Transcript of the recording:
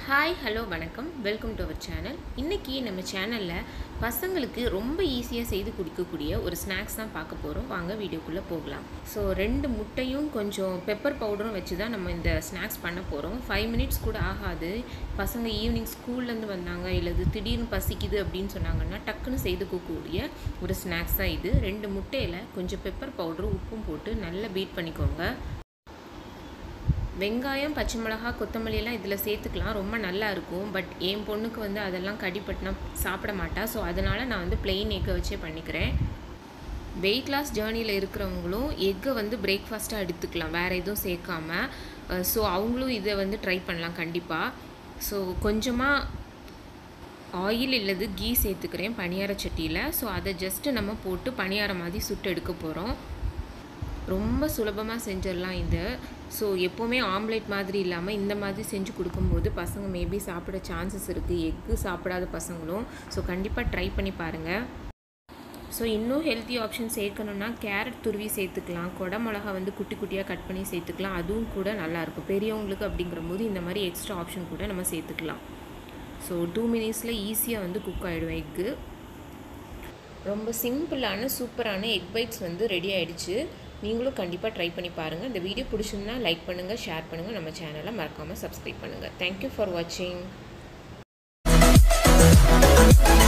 hi hello வணக்கம் welcome to our channel இன்றைக்கி நம்ம சேனலில் பசங்களுக்கு ரொம்ப ஈஸியாக செய்து கொடுக்கக்கூடிய ஒரு ஸ்நாக்ஸ் தான் பார்க்க போகிறோம் வாங்க வீடியோக்குள்ளே போகலாம் ஸோ ரெண்டு முட்டையும் கொஞ்சம் பெப்பர் பவுடரும் வச்சு தான் நம்ம இந்த ஸ்நாக்ஸ் பண்ண போகிறோம் ஃபைவ் மினிட்ஸ் கூட ஆகாது பசங்க ஈவினிங் ஸ்கூல்லேருந்து வந்தாங்க இல்லது திடீர்னு பசிக்குது அப்படின்னு சொன்னாங்கன்னா டக்குன்னு செய்து கொடுக்கக்கூடிய ஒரு ஸ்நாக்ஸ் தான் இது ரெண்டு முட்டையில் கொஞ்சம் பெப்பர் பவுடரும் உப்பும் போட்டு நல்லா பீட் பண்ணிக்கோங்க வெங்காயம் பச்சை மிளகா கொத்தமல்லி எல்லாம் இதில் சேர்த்துக்கலாம் ரொம்ப நல்லா இருக்கும் பட் என் பொண்ணுக்கு வந்து அதெல்லாம் கடிப்பட்டுனா சாப்பிட மாட்டா ஸோ அதனால் நான் வந்து பிளெயின் எக்கை வச்சே பண்ணிக்கிறேன் வெயிட் லாஸ் ஜேர்னியில் இருக்கிறவங்களும் எக்கை வந்து பிரேக்ஃபாஸ்ட்டாக எடுத்துக்கலாம் வேறு எதுவும் சேர்க்காம ஸோ அவங்களும் இதை வந்து ட்ரை பண்ணலாம் கண்டிப்பாக ஸோ கொஞ்சமாக ஆயில் இல்லது கீ சேர்த்துக்கிறேன் பணியார சட்டியில் ஸோ அதை ஜஸ்ட்டு நம்ம போட்டு பணியார மாதிரி சுட்டு எடுக்க போகிறோம் ரொம்ப சுலபமாக செஞ்சிடலாம் இது ஸோ எப்போவுமே ஆம்லேட் மாதிரி இல்லாமல் இந்த மாதிரி செஞ்சு கொடுக்கும்போது பசங்க மேபி சாப்பிட சான்சஸ் இருக்குது எக்கு சாப்பிடாத பசங்களும் ஸோ கண்டிப்பாக ட்ரை பண்ணி பாருங்கள் ஸோ இன்னும் ஹெல்த்தி ஆப்ஷன் சேர்க்கணுன்னா கேரட் துருவி சேர்த்துக்கலாம் கொடை மிளகா வந்து குட்டி குட்டியாக கட் பண்ணி சேர்த்துக்கலாம் அதுவும் கூட நல்லாயிருக்கும் பெரியவங்களுக்கு அப்படிங்கிற போது இந்த மாதிரி எக்ஸ்ட்ரா ஆப்ஷன் கூட நம்ம சேர்த்துக்கலாம் ஸோ டூ மினிட்ஸில் ஈஸியாக வந்து குக் ஆகிடும் எக்கு ரொம்ப சிம்பிளான சூப்பரான எக் பைட்ஸ் வந்து ரெடி ஆகிடுச்சு நீங்களும் கண்டிப்பாக ட்ரை பண்ணி பாருங்கள் இந்த வீடியோ பிடிச்சிருந்தா லைக் பண்ணுங்கள் ஷேர் பண்ணுங்கள் நம்ம சேனலை மறக்காமல் சப்ஸ்கிரைப் பண்ணுங்கள் தேங்க்யூ ஃபார் வாட்சிங்